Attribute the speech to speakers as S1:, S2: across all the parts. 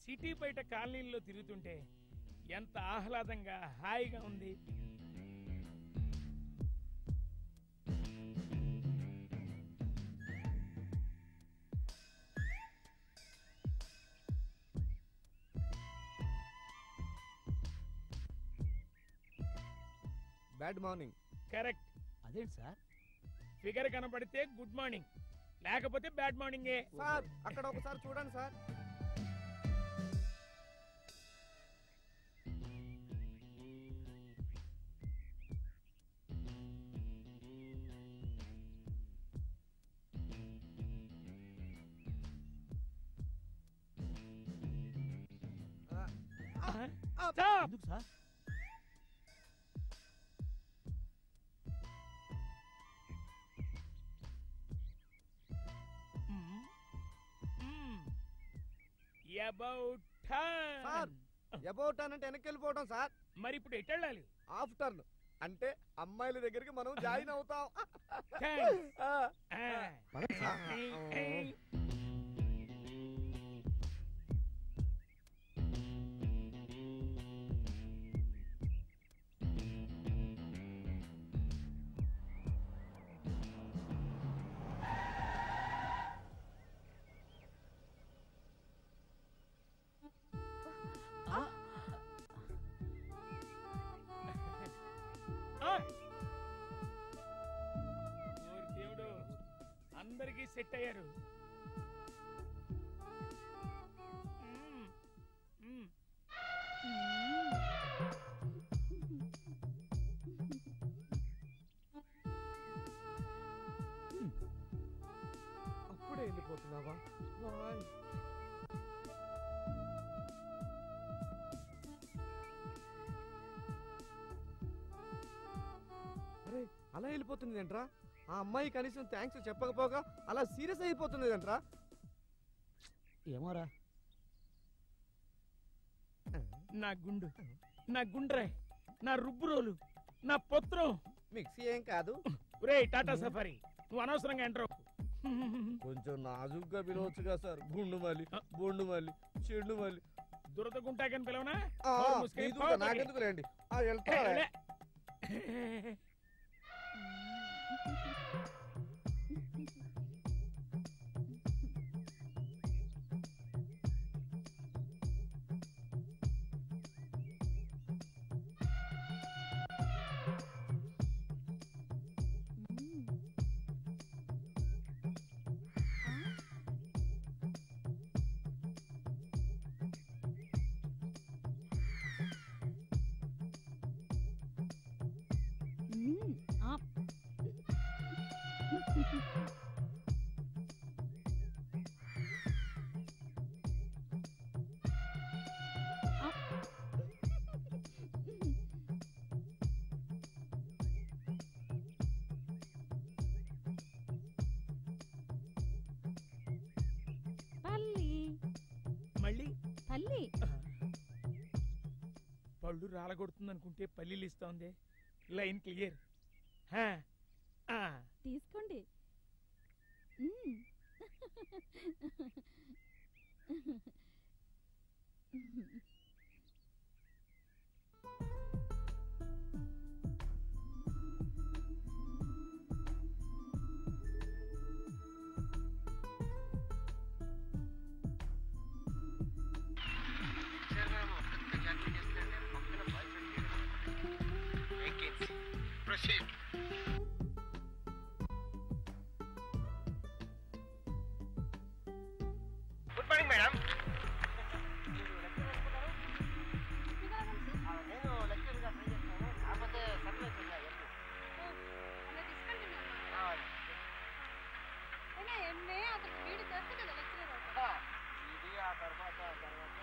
S1: City బయట కాలనీల్లో తిరుగుతుంటే ఎంత ఆహ్లాదంగా హాయిగా ఉంది
S2: బ్యాడ్ మార్నింగ్
S1: కరెక్ట్
S3: అదేంటి సార్
S1: ఫిగర్ కనపడితే గుడ్ మార్నింగ్ లేకపోతే బ్యాడ్ మార్నింగే
S2: సార్ అక్కడ ఒకసారి చూడండి సార్
S1: Stop!
S3: ఎందుకు sir
S1: Mm. Mm. About
S2: sir
S1: turn.
S2: About అని అంటే వెనక్కి వెళ్ళిపోవడం సార్
S1: మరి ఇప్పుడు ఎటు వెళ్ళాలి
S2: ఆఫ్టర్ అంటే అమ్మాయిల దగ్గరికి మనం జాయిన్ అవుతాం
S1: Thanks.
S2: ఆ.
S1: Ah.
S2: ఆ.
S1: Ah. ఓరి దేవుడు అందరికీ సెట్ అయ్యారు మ్మ్. మ్మ్.
S2: అప్పుడే వెళ్ళిపోతున్నావా బాయ్ అరే అలా వెళ్ళిపోతుంది ఏంట్రా ఆ అమ్మాయి కనీసం థ్యాంక్స్ చెప్పకపోగా అలా సీరియస్ అయిపోతుంది ఏంట్రా
S3: ఏమోరా
S1: నా గుండు నా గుండ్రాయ్ నా రుబ్బురోలు నా పొత్రం
S2: మిక్సీ ఏం కాదు
S1: ఒరే టాటా సఫారీ నువ్వు అనవసరంగా ఎంటర్
S2: కొంచెం నాజుగ్గా పిలవచ్చుగా సార్ గుండు మళ్ళీ బొండు మళ్ళీ చెండు మళ్ళీ
S1: దురద గుంటాకని పిలవనా
S2: ఆ,
S1: నోరు మూసుకొని
S2: నీదు
S1: పోతకి.
S2: నాకెందుకు రండి ఆ, వెళ్తా
S1: ఏ, లే.
S4: తల్లి
S1: మళ్ళీ
S4: తల్లి
S1: పళ్ళు రాలగొడుతుంది అనుకుంటే పల్లీలు ఇస్తోంది లైన్ క్లియర్ హా. ఆ.
S4: తీసుకోండి మ్మ్.
S5: Proceed. గుడ్ మార్నింగ్ మేడం నేను లెక్చర్గా ట్రై చేస్తాను కాకపోతే సర్వీస్
S4: ఎంఏ అతను వీడి దొరక కదా లెక్చరర్
S5: ఇది ఆ తర్వాత ఆ తర్వాత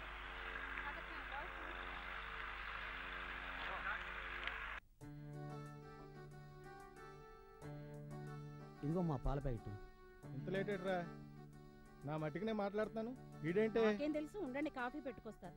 S3: ఇదిగో మా పాల ప్యాకెట్
S6: ఇంత లేట్ రా నా మట్టికి నేను మాట్లాడుతున్నాను వీడేంటే
S4: నాకేం తెలుసు ఉండండి కాఫీ పెట్టుకొస్తారు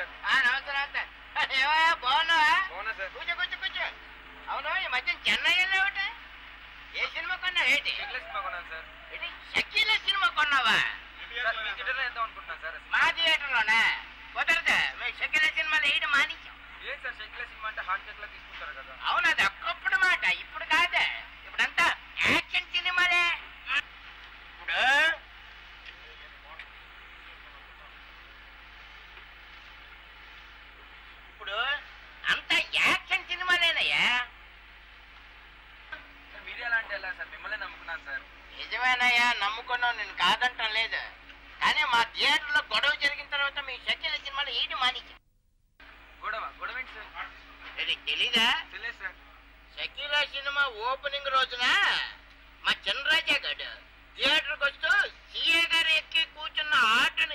S5: సార్
S7: నమస్తే నమస్తే ఏమయ్యా బాగున్నావా
S5: బాగున్నా సార్
S7: కూర్చో కూర్చో కూర్చో అవును ఈ మధ్య చెన్నై వెళ్ళావుట ఏ సినిమా కొన్నావు ఏంటి
S5: షెక్లెస్ సినిమా కొన్నాను సార్
S7: ఏంటి షకీల సినిమా కొన్నావా
S5: సార్ మీ థియేటర్లో వేద్దాం అనుకుంటున్నాను సార్
S7: మా థియేటర్లోనే కుదరదు మేము షకీల సినిమాలు వేయడం మానేశాం
S5: ఏం సార్ షెక్లెస్ సినిమా అంటే హార్ట్ అటాక్ లా తీసుకుంటారు కదా
S7: అవును అది ఒక్కప్పుడు మాట ఇప్పుడు కాదే ఇప్పుడంతా యాక్షన్ సినిమాలే ఇప్పుడు ఇప్పుడు అంతా యాక్షన్ సినిమాలేనయ్యా
S5: సార్ మీరే ఎలా అంటే ఎలా సార్ మిమ్మల్ని నమ్ముకున్నాను సార్
S7: నిజమేనయ్యా నమ్ముకున్నావు నేను కాదంటం లేదు కానీ మా థియేటర్లో గొడవ జరిగిన తర్వాత మీ షకీల సినిమాలు ఏంటి మానేశాం
S5: గొడవ గొడవ ఏంటి సార్
S7: ఇది తెలీదా
S5: తెలియదు సార్
S7: షకీలా సినిమా ఓపెనింగ్ రోజున మా చంద్రరాజా గారు థియేటర్కి వస్తూ సీఏ గారు ఎక్కి కూర్చున్న ఆటని